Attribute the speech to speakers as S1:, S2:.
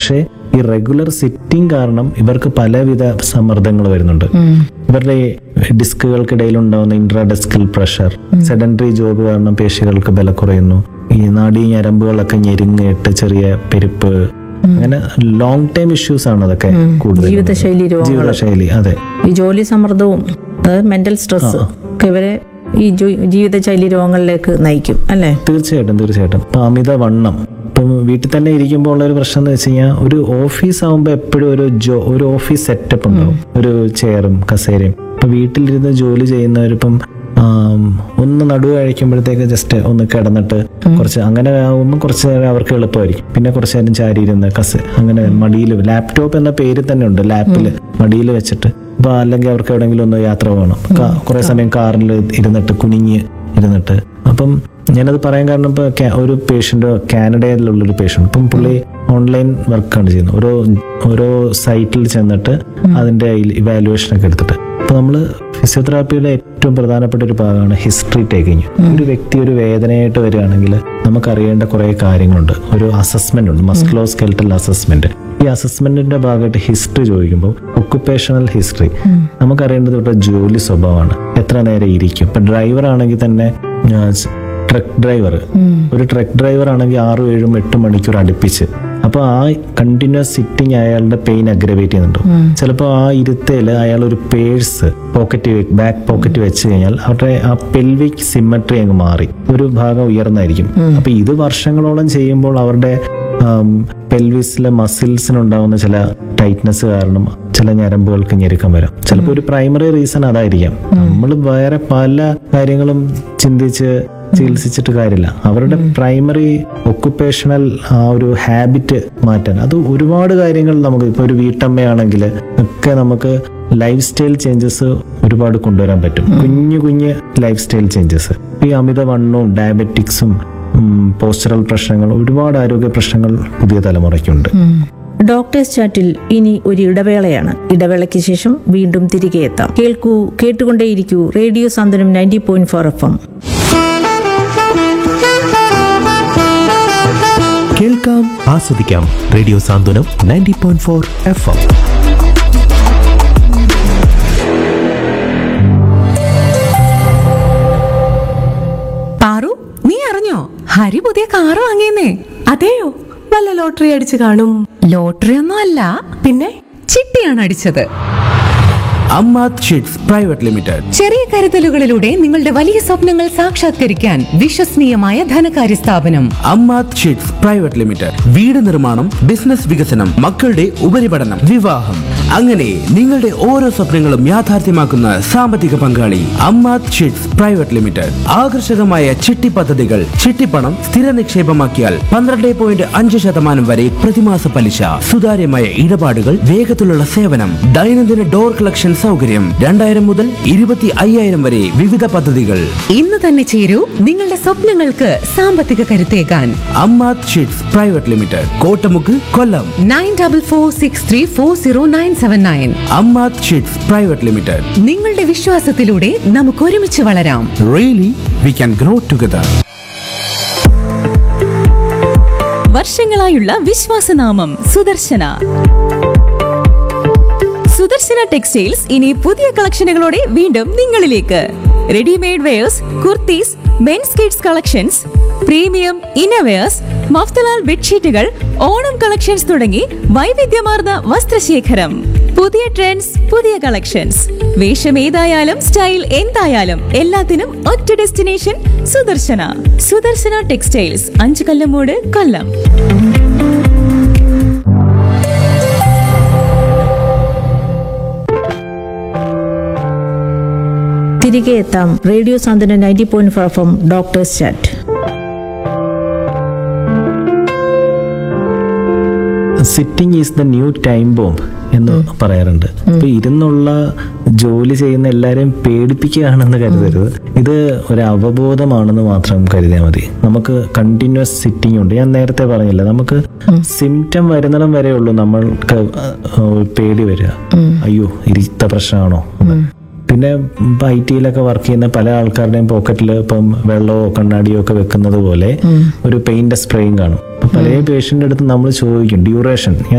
S1: പക്ഷേ ഈ regular sitting കാരണം ഇവർക്ക് പലവിധ സമ്മർദ്ദങ്ങൾ വരുന്നുണ്ട് ഇവരുടെ ഡിസ്കുകൾക്കിടയിൽ ഉണ്ടാവുന്ന ഇൻട്രാഡെസ്കൽ പ്രഷർ സെഡൻഡറി ജോബ് കാരണം പേശികൾക്ക് ബല കുറയുന്നു ഈ നാഡീ ഞരമ്പുകളൊക്കെ ഞെരുങ്ങിയിട്ട് ചെറിയ പെരുപ്പ് അങ്ങനെ ലോങ് ടൈം ഇഷ്യൂസ് ആണ് അതൊക്കെ കൂടുതൽ
S2: ജീവിതശൈലി രോഗങ്ങൾ
S1: ജീവിതശൈലി അതെ
S2: ഈ ജോലി സമ്മർദ്ദവും അതായത് മെന്റൽ സ്ട്രെസ് ഒക്കെ ഇവരെ ഈ ജോ- ജീവിതശൈലി രോഗങ്ങളിലേക്ക് നയിക്കും അല്ലേ
S1: തീർച്ചയായിട്ടും തീർച്ചയായിട്ടും ഇപ്പൊ അമിത വണ്ണം ഇപ്പം വീട്ടിൽ തന്നെ ഇരിക്കുമ്പോൾ ഉള്ള ഒരു പ്രശ്നം എന്ന് വെച്ച് കഴിഞ്ഞാൽ ഒരു ഓഫീസ് ആകുമ്പോൾ എപ്പോഴും ഒരു ജോ ഒരു ഓഫീസ് സെറ്റപ്പ് ഉണ്ടാവും ഒരു ചെയറും കസേരയും ഇപ്പൊ വീട്ടിലിരുന്ന് ജോലി ചെയ്യുന്നവരിപ്പം ആം, ഒന്ന് നടുവ് കഴിക്കുമ്പോഴത്തേക്ക് ജസ്റ്റ് ഒന്ന് കിടന്നിട്ട് കുറച്ച് അങ്ങനെ ആകുമ്പോൾ കുറച്ച് നേരം അവർക്ക് എളുപ്പമായിരിക്കും പിന്നെ കുറച്ച് നേരം ചാരി ഇരുന്ന് കസ് അങ്ങനെ മടിയിൽ ലാപ്ടോപ്പ് എന്ന പേര് തന്നെ ഉണ്ട് ലാപ്പിൽ മടിയിൽ വെച്ചിട്ട് അപ്പൊ അല്ലെങ്കിൽ അവർക്ക് എവിടെയെങ്കിലും ഒന്ന് യാത്ര പോകണം കാ- കുറെ സമയം കാറിൽ ഇരുന്നിട്ട് കുനിഞ്ഞ് ഇരുന്നിട്ട് അപ്പം ഞാനത് പറയാൻ കാരണം ഇപ്പൊ കാ- ഒരു പേഷ്യന്റ് കാനഡയിലുള്ള ഒരു പേഷ്യന്റ് ഇപ്പം പുള്ളി ഓൺലൈൻ വർക്കാണ് ചെയ്യുന്നത് ഓരോ ഓരോ സൈറ്റിൽ ചെന്നിട്ട് അതിന്റെ ഇവാലുവേഷൻ ഒക്കെ എടുത്തിട്ട് അപ്പൊ നമ്മള് ഫിസിയോതെറാപ്പിയുടെ ഏറ്റവും പ്രധാനപ്പെട്ട ഒരു ഭാഗമാണ് ഹിസ്റ്ററി ടേക്കിങ് ഒരു വ്യക്തി ഒരു വേദനയായിട്ട് വരികയാണെങ്കിൽ നമുക്കറിയേണ്ട കുറെ കാര്യങ്ങളുണ്ട് ഒരു അസസ്മെന്റ് ഉണ്ട് മസ്ക്ലോ സ്കെൽട്ടൽ അസസ്മെന്റ് ഈ അസസ്മെന്റിന്റെ ഭാഗമായിട്ട് ഹിസ്റ്ററി ചോദിക്കുമ്പോൾ ഒക്കുപേഷണൽ ഹിസ്റ്ററി നമുക്കറിയേണ്ടത് ഇവിടെ ജോലി സ്വഭാവമാണ് എത്ര നേരം ഇരിക്കും ഇപ്പൊ ഡ്രൈവർ ആണെങ്കിൽ തന്നെ ട്രക്ക് ഡ്രൈവർ ഒരു ട്രക്ക് ഡ്രൈവർ ആണെങ്കിൽ ആറും ഏഴും എട്ട് മണിക്കൂർ അടുപ്പിച്ച് അപ്പോൾ ആ കണ്ടിന്യൂസ് സിറ്റിംഗ് അയാളുടെ പെയിൻ അഗ്രവേറ്റ് ചെയ്യുന്നുണ്ട് ചിലപ്പോൾ ആ ഇരുത്തേല് അയാൾ ഒരു പേഴ്സ് പോക്കറ്റ് ബാക്ക് പോക്കറ്റ് വെച്ച് കഴിഞ്ഞാൽ അവരുടെ ആ പെൽവിക് സിമ്മട്രി അങ്ങ് മാറി ഒരു ഭാഗം ഉയർന്നായിരിക്കും അപ്പൊ ഇത് വർഷങ്ങളോളം ചെയ്യുമ്പോൾ അവരുടെ പെൽവിസിലെ മസിൽസിനുണ്ടാവുന്ന ചില ടൈറ്റ്നസ് കാരണം ചില ഞരമ്പുകൾക്ക് ഞെരുക്കം വരാം ചിലപ്പോൾ ഒരു പ്രൈമറി റീസൺ അതായിരിക്കാം നമ്മൾ വേറെ പല കാര്യങ്ങളും ചിന്തിച്ച് ചികിത്സിച്ചിട്ട് കാര്യമില്ല അവരുടെ പ്രൈമറി ഒക്കുപേഷണൽ ആ ഒരു ഹാബിറ്റ് മാറ്റാൻ അത് ഒരുപാട് കാര്യങ്ങൾ നമുക്ക് ഇപ്പോൾ ഒരു വീട്ടമ്മയാണെങ്കിൽ ഒക്കെ നമുക്ക് ലൈഫ് സ്റ്റൈൽ ചേഞ്ചസ് ഒരുപാട് കൊണ്ടുവരാൻ പറ്റും കുഞ്ഞു കുഞ്ഞ് ലൈഫ് സ്റ്റൈൽ ചേഞ്ചസ് ഈ അമിതവണ്ണവും ഡയബറ്റിക്സും പോസ്റ്ററൽ പ്രശ്നങ്ങൾ ഒരുപാട് ആരോഗ്യ പ്രശ്നങ്ങൾ പുതിയ തലമുറയ്ക്കുണ്ട്
S2: ഡോക്ടേഴ്സ് ചാറ്റിൽ ഇനി ഒരു ഇടവേളയാണ് ഇടവേളയ്ക്ക് ശേഷം വീണ്ടും തിരികെ എത്താം കേൾക്കൂ കേട്ടുകൊണ്ടേയിരിക്കൂ radio Santhwanam ninety point four F M
S3: കേൾക്കാം ആസ്വദിക്കാം radio Santhwanam ninety point four F M
S4: Paru നീ അറിഞ്ഞോ ഹരി പുതിയ കാറ് വാങ്ങിയെന്നേ
S5: അതെയോ വല്ല ലോട്ടറി അടിച്ചു കാണും
S4: ലോട്ടറി ഒന്നും അല്ല
S5: പിന്നെ
S4: ചിട്ടിയാണ് അടിച്ചത്
S6: അമ്മാത് ഷീറ്റ്സ് പ്രൈവറ്റ് ലിമിറ്റഡ്
S4: ചെറിയ കരുതലുകളിലൂടെ നിങ്ങളുടെ വലിയ സ്വപ്നങ്ങൾ സാക്ഷാത്കരിക്കാൻ വിശ്വസനീയമായ ധനകാര്യ സ്ഥാപനം
S6: അമ്മാത് ഷീറ്റ്സ് പ്രൈവറ്റ് ലിമിറ്റഡ് വീട് നിർമ്മാണം ബിസിനസ് വികസനം മക്കളുടെ ഉപരിപഠനം വിവാഹം അങ്ങനെ നിങ്ങളുടെ ഓരോ സ്വപ്നങ്ങളും യാഥാർത്ഥ്യമാക്കുന്ന സാമ്പത്തിക പങ്കാളി അമ്മാത് ഷീറ്റ്സ് പ്രൈവറ്റ് ലിമിറ്റഡ് ആകർഷകമായ ചിട്ടി പദ്ധതികൾ ചിട്ടിപ്പണം സ്ഥിര നിക്ഷേപമാക്കിയാൽ പന്ത്രണ്ട് പോയിന്റ് അഞ്ച് ശതമാനം വരെ പ്രതിമാസ പലിശ സുതാര്യമായ ഇടപാടുകൾ വേഗത്തിലുള്ള സേവനം ദൈനംദിന ഡോർ കളക്ഷൻ സൗകര്യം രണ്ടായിരം മുതൽ ഇരുപത്തി അയ്യായിരം വരെ വിവിധ പദ്ധതികൾ
S4: ഇന്ന് തന്നെ ചേരൂ നിങ്ങളുടെ സ്വപ്നങ്ങൾക്ക് സാമ്പത്തിക കരുത്തേകാൻ
S6: Ammath chits private limited Kottamukku Kollam
S4: nine double four six three four zero nine seven nine
S6: Ammath chits private limited
S4: നിങ്ങളുടെ വിശ്വാസത്തിലൂടെ നമുക്ക് ഒരുമിച്ച് വളരാം
S6: really we can grow together
S7: വർഷങ്ങളായുള്ള വിശ്വാസനാമം സുദർശന സുദർശന ടെക്സ്റ്റൈൽസ് ഇനി പുതിയ കളക്ഷനുകളോടെ വീണ്ടും നിങ്ങളിലേക്ക് readymade wears kurtis men's kids collections premium innerwears Mafatlal ബെഡ്ഷീറ്റുകൾ ഓണം കളക്ഷൻസ് തുടങ്ങി വൈവിധ്യമാർന്ന വസ്ത്രശേഖരം പുതിയ ട്രെൻഡ്സ് പുതിയ കളക്ഷൻസ് വേഷം ഏതായാലും സ്റ്റൈൽ എന്തായാലും എല്ലാത്തിനും ഒറ്റ ഡെസ്റ്റിനേഷൻ സുദർശന സുദർശന ടെക്സ്റ്റൈൽസ് അഞ്ചു കല്ലമൂട് കൊല്ലം
S2: തിരികെ എത്താം radio Santhwanam ninety point four F M doctors chat
S1: sitting is the new time bomb എന്ന് പറയാറുണ്ട് അപ്പൊ ഇരുന്നുള്ള ജോലി ചെയ്യുന്ന എല്ലാരെയും പേടിപ്പിക്കുകയാണെന്ന് കരുതരുത് ഇത് ഒരു അവബോധമാണെന്ന് മാത്രം കരുതിയാൽ മതി നമുക്ക് കണ്ടിന്യൂസ് സിറ്റിംഗ് ഉണ്ട് ഞാൻ നേരത്തെ പറഞ്ഞില്ല നമുക്ക് സിംറ്റം വരുന്നിടം വരെ ഉള്ളൂ നമ്മൾക്ക് ഏഹ്, പേടി വരിക അയ്യോ ഇരുത്ത പ്രശ്നമാണോ എന്ന്. പിന്നെ ഇപ്പം ഐ ടിയിലൊക്കെ വർക്ക് ചെയ്യുന്ന പല ആൾക്കാരുടെയും പോക്കറ്റിൽ ഇപ്പം വെള്ളമോ കണ്ണാടിയോ ഒക്കെ വെക്കുന്നത് പോലെ ഒരു പെയിന്റ് സ്പ്രേയും കാണും അപ്പൊ പല പേഷ്യന്റെ അടുത്ത് നമ്മൾ ചോദിക്കും ഡ്യൂറേഷൻ ഞാൻ